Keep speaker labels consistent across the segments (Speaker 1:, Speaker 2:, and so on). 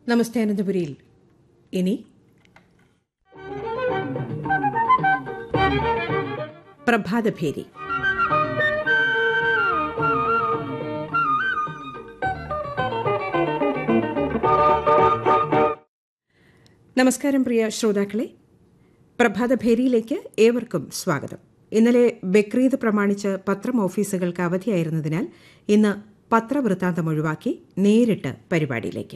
Speaker 1: നമസ്തേ അനന്തപുരിയിൽ ഇനി പ്രഭാതഭേരി നമസ്കാരം പ്രിയ ശ്രോതാക്കളെ പ്രഭാതഭേരിയിലേക്ക് ഏവർക്കും സ്വാഗതം ഇന്നലെ ബക്രീദ് പ്രമാണിച്ച് പത്രം ഓഫീസുകൾക്ക് അവധിയായിരുന്നതിനാൽ ഇന്ന് പത്രവൃത്താന്തം ഒഴിവാക്കി നേരിട്ട് പരിപാടിയിലേക്ക്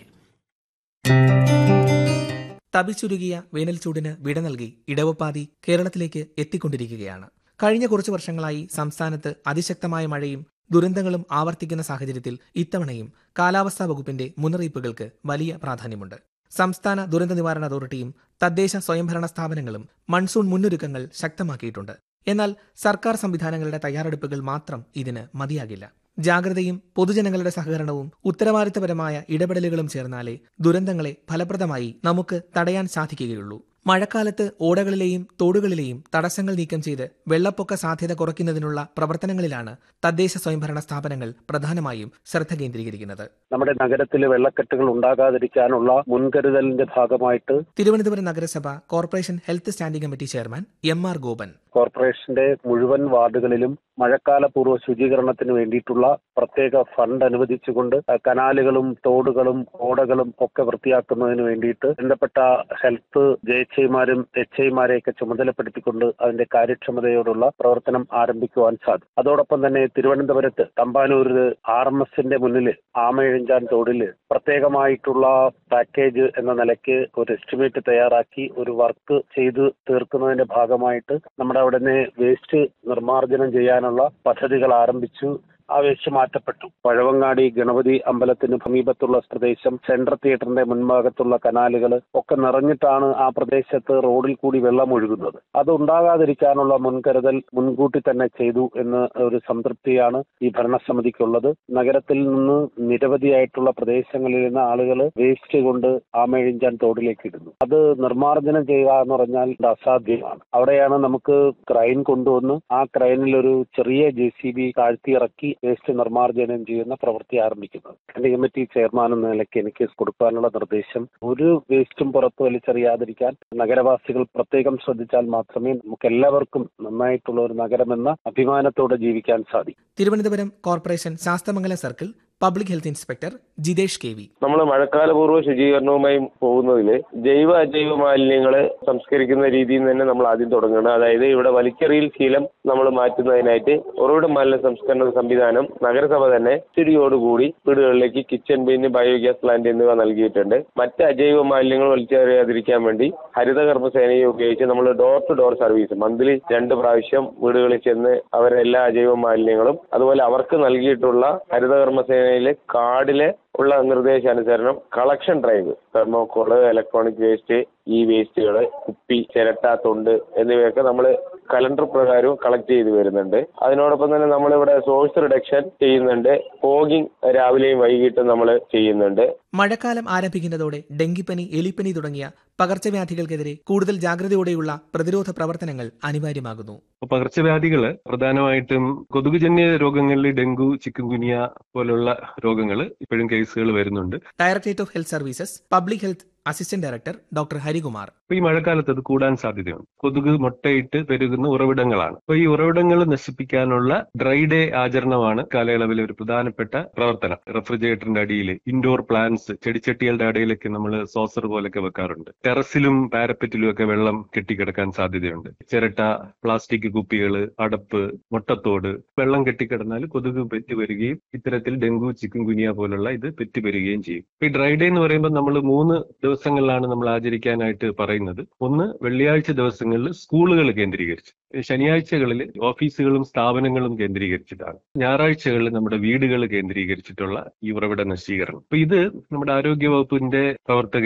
Speaker 2: തപിച്ചുരുകിയ വേനൽ ചൂടിന് വിട നൽകി ഇടവപ്പാതി കേരളത്തിലേക്ക് എത്തിക്കൊണ്ടിരിക്കുകയാണ് കഴിഞ്ഞ കുറച്ചു വർഷങ്ങളായി സംസ്ഥാനത്ത് അതിശക്തമായ മഴയും ദുരന്തങ്ങളും ആവർത്തിക്കുന്ന സാഹചര്യത്തിൽ ഇത്തവണയും കാലാവസ്ഥാ വകുപ്പിന്റെ മുന്നറിയിപ്പുകൾക്ക് വലിയ പ്രാധാന്യമുണ്ട് സംസ്ഥാന ദുരന്ത നിവാരണ അതോറിറ്റിയും തദ്ദേശ സ്വയംഭരണ സ്ഥാപനങ്ങളും മൺസൂൺ മുന്നൊരുക്കങ്ങൾ ശക്തമാക്കിയിട്ടുണ്ട് എന്നാൽ സർക്കാർ സംവിധാനങ്ങളുടെ തയ്യാറെടുപ്പുകൾ മാത്രം ഇതിന് മതിയാകില്ല ജാഗ്രതയും പൊതുജനങ്ങളുടെ സഹകരണവും ഉത്തരവാദിത്തപരമായ ഇടപെടലുകളും ചേർന്നാലേ ദുരന്തങ്ങളെ ഫലപ്രദമായി നമുക്ക് തടയാൻ സാധിക്കുകയുള്ളൂ മഴക്കാലത്ത് ഓടകളിലെയും തോടുകളിലെയും തടസ്സങ്ങൾ നീക്കം ചെയ്ത് വെള്ളപ്പൊക്ക സാധ്യത കുറയ്ക്കുന്നതിനുള്ള പ്രവർത്തനങ്ങളിലാണ് തദ്ദേശ സ്വയംഭരണ സ്ഥാപനങ്ങൾ പ്രധാനമായും ശ്രദ്ധ കേന്ദ്രീകരിക്കുന്നത്
Speaker 3: നമ്മുടെ നഗരത്തിൽ വെള്ളക്കെട്ടുകൾ ഉണ്ടാകാതിരിക്കാനുള്ള മുൻകരുതലിന്റെ ഭാഗമായിട്ട്
Speaker 2: തിരുവനന്തപുരം നഗരസഭ corporation health standing committee chairman M R Gopan
Speaker 3: കോർപ്പറേഷന്റെ മുഴുവൻ വാർഡുകളിലും മഴക്കാല പൂർവ്വ ശുചീകരണത്തിന് വേണ്ടിയിട്ടുള്ള പ്രത്യേക ഫണ്ട് അനുവദിച്ചുകൊണ്ട് കനാലുകളും തോടുകളും ഓടകളും ഒക്കെ വൃത്തിയാക്കുന്നതിന് വേണ്ടിയിട്ട് ബന്ധപ്പെട്ട ഹെൽത്ത് ജെ എച്ച് ഐമാരും എച്ച് ഐമാരെയൊക്കെ ചുമതലപ്പെടുത്തിക്കൊണ്ട് അതിന്റെ കാര്യക്ഷമതയോടുള്ള പ്രവർത്തനം ആരംഭിക്കുവാൻ സാധിക്കും അതോടൊപ്പം തന്നെ തിരുവനന്തപുരത്ത് തമ്പാനൂരിൽ ആർ എം എസിന്റെ മുന്നിൽ ആമയിഴഞ്ചാൻ തോടിൽ പ്രത്യേകമായിട്ടുള്ള പാക്കേജ് എന്ന നിലയ്ക്ക് ഒരു എസ്റ്റിമേറ്റ് തയ്യാറാക്കി ഒരു വർക്ക് ചെയ്ത് തീർക്കുന്നതിന്റെ ഭാഗമായിട്ട് നമ്മുടെ അവിടെ വേസ്റ്റ് നിർമ്മാർജ്ജനം ചെയ്യാനുള്ള പദ്ധതികൾ ആരംഭിച്ചു ആ വേസ്റ്റ് മാറ്റപ്പെട്ടു പഴവങ്ങാടി ഗണപതി അമ്പലത്തിന് സമീപത്തുള്ള പ്രദേശം സെൻട്രൽ തിയേറ്ററിന്റെ മുൻഭാഗത്തുള്ള കനാലുകൾ ഒക്കെ നിറഞ്ഞിട്ടാണ് ആ പ്രദേശത്ത് റോഡിൽ കൂടി വെള്ളം ഒഴുകുന്നത് അത് ഉണ്ടാകാതിരിക്കാനുള്ള മുൻകരുതൽ മുൻകൂട്ടി തന്നെ ചെയ്തു എന്ന് ഒരു സംതൃപ്തിയാണ് ഈ ഭരണസമിതിക്കുള്ളത് നഗരത്തിൽ നിന്ന് നിരവധിയായിട്ടുള്ള പ്രദേശങ്ങളിൽ നിന്ന് ആളുകൾ വേസ്റ്റ് കൊണ്ട് ആമഴിഞ്ചാൻ തോടിലേക്ക് ഇടുന്നു അത് നിർമ്മാർജ്ജനം ചെയ്യുക എന്ന് പറഞ്ഞാൽ ഇത് അസാധ്യമാണ് അവിടെയാണ് നമുക്ക് ക്രൈൻ കൊണ്ടുവന്ന് ആ ക്രൈനിൽ ഒരു ചെറിയ ജെ സി ബി താഴ്ത്തിയിറക്കി വേസ്റ്റ് നിർമ്മാർജ്ജനം ചെയ്യുന്ന പ്രവൃത്തി ആരംഭിക്കുന്നത് സ്റ്റാൻഡിംഗ് കമ്മിറ്റി ചെയർമാൻ എന്ന നിലയ്ക്ക് എനിക്ക് കൊടുക്കാനുള്ള നിർദ്ദേശം ഒരു വേസ്റ്റും പുറത്ത് വലിച്ചെറിയാതിരിക്കാൻ നഗരവാസികൾ പ്രത്യേകം ശ്രദ്ധിച്ചാൽ മാത്രമേ നമുക്ക് എല്ലാവർക്കും നന്നായിട്ടുള്ള ഒരു നഗരമെന്ന അഭിമാനത്തോടെ ജീവിക്കാൻ സാധിക്കൂ
Speaker 2: Thiruvananthapuram corporation Sasthamangalam circle public health inspector Jithesh K V
Speaker 4: നമ്മൾ മഴക്കാലപൂർവ്വ ശുചീകരണവുമായി പോകുന്നതിൽ ജൈവ അജൈവ മാലിന്യങ്ങൾ സംസ്കരിക്കുന്ന രീതിയിൽ തന്നെ നമ്മൾ ആദ്യം തുടങ്ങണം അതായത് ഇവിടെ വലിച്ചെറിയൽ ശീലം നമ്മൾ മാറ്റുന്നതിനായിട്ട് ഉറവിട മാലിന്യ സംസ്കരണ സംവിധാനം നഗരസഭ തന്നെ സ്ഥിതിയോടുകൂടി വീടുകളിലേക്ക് കിച്ചൺ ബിൻ ബയോഗ്യാസ് പ്ലാന്റ് എന്നിവ നൽകിയിട്ടുണ്ട് മറ്റ് അജൈവ മാലിന്യങ്ങൾ വലിച്ചെറിയാതിരിക്കാൻ വേണ്ടി ഹരിതകർമ്മസേനയെ ഉപയോഗിച്ച് നമ്മൾ door to door service monthly രണ്ട് പ്രാവശ്യം വീടുകളിൽ ചെന്ന് അവരെ എല്ലാ അജൈവ മാലിന്യങ്ങളും അതുപോലെ അവർക്ക് നൽകിയിട്ടുള്ള ഹരിതകർമ്മസേനയിലെ കാർഡിലെ ഉള്ള നിർദ്ദേശാനുസരണം collection drive thermocol electronic waste ഈ വേസ്റ്റുകൾ കുപ്പി ചിരട്ട തൊണ്ട് എന്നിവയൊക്കെ നമ്മൾ കലണ്ടർ പ്രകാരവും കളക്ട് ചെയ്ത് വരുന്നുണ്ട് അതിനോടൊപ്പം തന്നെ നമ്മളിവിടെ സോഴ്സ് റിഡക്ഷൻ ചെയ്യുന്നുണ്ട് ഫോഗിങ് രാവിലെയും വൈകിട്ടും നമ്മൾ ചെയ്യുന്നുണ്ട്
Speaker 2: മഴക്കാലം ആരംഭിക്കുന്നതോടെ ഡെങ്കിപ്പനി എലിപ്പനി തുടങ്ങിയ പകർച്ചവ്യാധികൾക്കെതിരെ കൂടുതൽ ജാഗ്രതയോടെയുള്ള പ്രതിരോധ പ്രവർത്തനങ്ങൾ അനിവാര്യമാകുന്നു
Speaker 5: പകർച്ചവ്യാധികൾ പ്രധാനമായിട്ടും കൊതുകുജന്യ രോഗങ്ങളിൽ ഡെങ്കു ചിക്കൻ ഗുനിയ പോലുള്ള രോഗങ്ങൾ ഇപ്പോഴും കേസുകൾ വരുന്നുണ്ട്
Speaker 2: directorate of health services public health assistant director doctor Harikumar
Speaker 5: അപ്പൊ ഈ മഴക്കാലത്ത് അത് കൂടാൻ സാധ്യതയുണ്ട് കൊതുക് മുട്ടയിട്ട് പെരുകുന്ന ഉറവിടങ്ങളാണ് അപ്പൊ ഈ ഉറവിടങ്ങൾ നശിപ്പിക്കാനുള്ള ഡ്രൈ ഡേ ആചരണമാണ് കാലയളവിലെ ഒരു പ്രധാനപ്പെട്ട പ്രവർത്തനം റെഫ്രിജറേറ്ററിന്റെ അടിയിൽ ഇൻഡോർ പ്ലാന്റ്സ് ചെടിച്ചട്ടികളുടെ അടിയിലൊക്കെ നമ്മൾ സോസർ പോലൊക്കെ വെക്കാറുണ്ട് ടെറസിലും പാരപ്പറ്റിലും ഒക്കെ വെള്ളം കെട്ടിക്കിടക്കാൻ സാധ്യതയുണ്ട് ചിരട്ട പ്ലാസ്റ്റിക് കുപ്പികൾ അടപ്പ് മുട്ടത്തോട് വെള്ളം കെട്ടിക്കിടന്നാൽ കൊതുക് പെറ്റ് വരികയും ഇത്തരത്തിൽ ഡെങ്കു ചിക്കൻ ഗുനിയ പോലുള്ള ഇത് പെറ്റ് വരികയും ചെയ്യും ഈ ഡ്രൈ ഡേ എന്ന് പറയുമ്പോൾ നമ്മൾ മൂന്ന് ദിവസങ്ങളിലാണ് നമ്മൾ ആചരിക്കാനായിട്ട് പറയുന്നത് ഒന്ന് വെള്ളിയാഴ്ച ദിവസങ്ങളിൽ സ്കൂളുകൾ കേന്ദ്രീകരിച്ച് ശനിയാഴ്ചകളിൽ ഓഫീസുകളും സ്ഥാപനങ്ങളും കേന്ദ്രീകരിച്ചിട്ടാണ് ഞായറാഴ്ചകളിൽ നമ്മുടെ വീടുകൾ കേന്ദ്രീകരിച്ചിട്ടുള്ള ഈ ഉറവിട നശീകരണം അപ്പൊ ഇത് നമ്മുടെ ആരോഗ്യ വകുപ്പിന്റെ പ്രവർത്തകർ